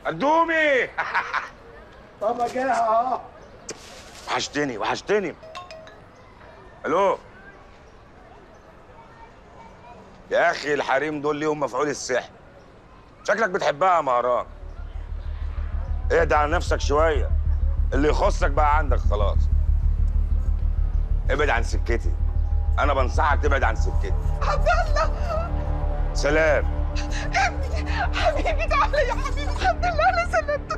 قدومي بابا جه اهو وحشتني وحشتني الو يا اخي الحريم دول ليهم مفعول السحر شكلك بتحبها يا مهران اهدى على نفسك شويه اللي يخصك بقى عندك خلاص ابعد عن سكتي انا بنصحك تبعد عن سكتي عبد الله سلام حبيبي تعالى يا حبيبي الحمد لله على سلامتك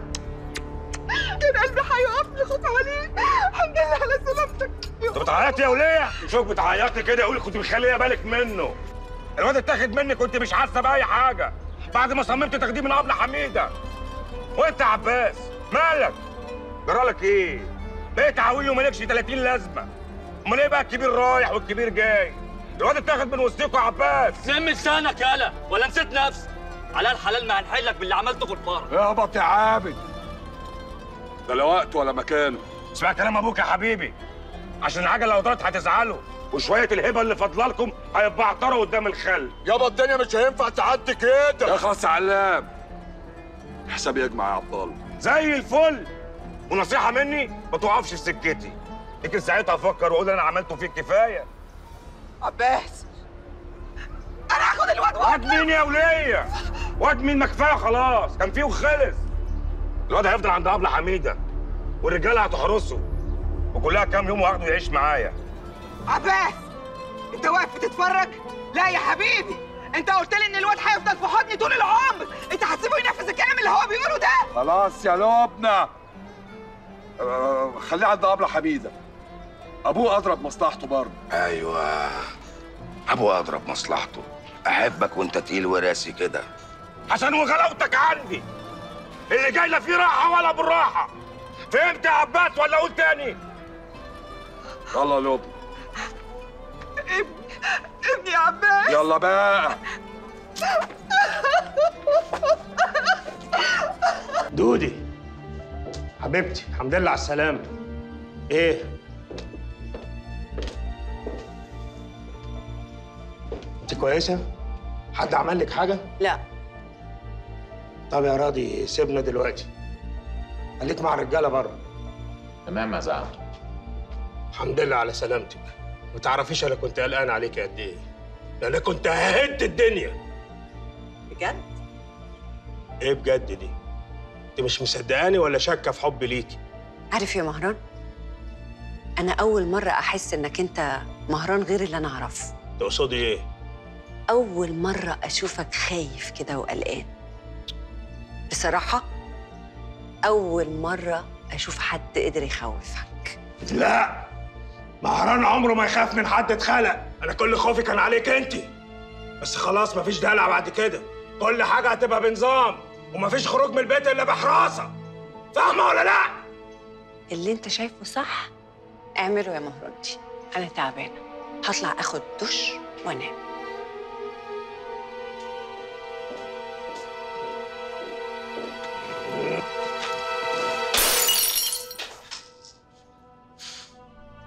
كان قلبي هيقف لي خد عليه الحمد لله على سلامتك انت بتعيطي يا وليه شوف بتعيطي كده يقول كنت مخليه بالك منه الواد اتاخد منك كنت مش حاسه باي حاجه بعد ما صممت تاخديه من ابله حميده وانت يا عباس مالك جرالك ايه بقيت عويل ومالكش 30 لازمه امال ايه بقى الكبير رايح والكبير جاي الواد اتاخد من وسطكوا يا عباس سم لسانك يالا ولا نسيت نفسك على الحلال ما هنحلك باللي عملته في الفرح اهبط يا عابد ده لا وقت ولا مكانه اسمع كلام ابوك يا حبيبي عشان العجله لو ضربت هتزعلوا وشويه الهبه اللي فاضله لكم هيبعتروا قدام الخل يابا الدنيا مش هينفع تعدي كده اخلص يا علام حسابي يجمع يا عبد الله زي الفل ونصيحه مني ما تقفش في سكتي لكن ساعتها افكر واقول انا عملته فيك كفايه عباس انا هاخد الواد واد مين يا وليه واد مين ما كفايه خلاص كان فيه وخلص الواد هيفضل عند ابله حميده والرجاله هتحرسه وكلها كام يوم واخده يعيش معايا عباس انت واقف بتتفرج لا يا حبيبي انت قلت لي ان الواد هيفضل في حضني طول العمر انت هتسيبه ينفذ الكلام اللي هو بيقوله ده خلاص يا لبنى آه، خليه عند ابله حميده ابوه اضرب مصلحته برضه ايوه ابو اضرب مصلحته احبك وانت تقيل وراسي كده عشان وغلاوتك عندي اللي جاي لا فيه راحه ولا بالراحه فهمت يا عباس ولا اقول تاني يلا يا لبنى ابني ابني يا عباس يلا بقى دودي حبيبتي الحمد لله على السلامة ايه انت كويسة؟ حد عمل لك حاجة؟ لا طب يا راضي سيبنا دلوقتي خليك مع الرجالة بره تمام يا زعم الحمد لله على سلامتك ما تعرفيش انا كنت قلقان عليك قد ايه ده انا كنت ههد الدنيا بجد ايه بجد دي انت مش مصدقاني ولا شاكه في حبي ليكي عارف يا مهران انا اول مره احس انك انت مهران غير اللي انا اعرفه تقصدي ايه اول مره اشوفك خايف كده وقلقان بصراحه اول مره اشوف حد قدر يخوفك لا مهران عمره ما يخاف من حد اتخلق انا كل خوفي كان عليك انت بس خلاص مفيش دلع بعد كده كل حاجه هتبقى بنظام ومفيش خروج من البيت الا بحراسه فاهمه ولا لا اللي انت شايفه صح اعمله يا مهرانتي انا تعبانه هطلع اخد دش وانام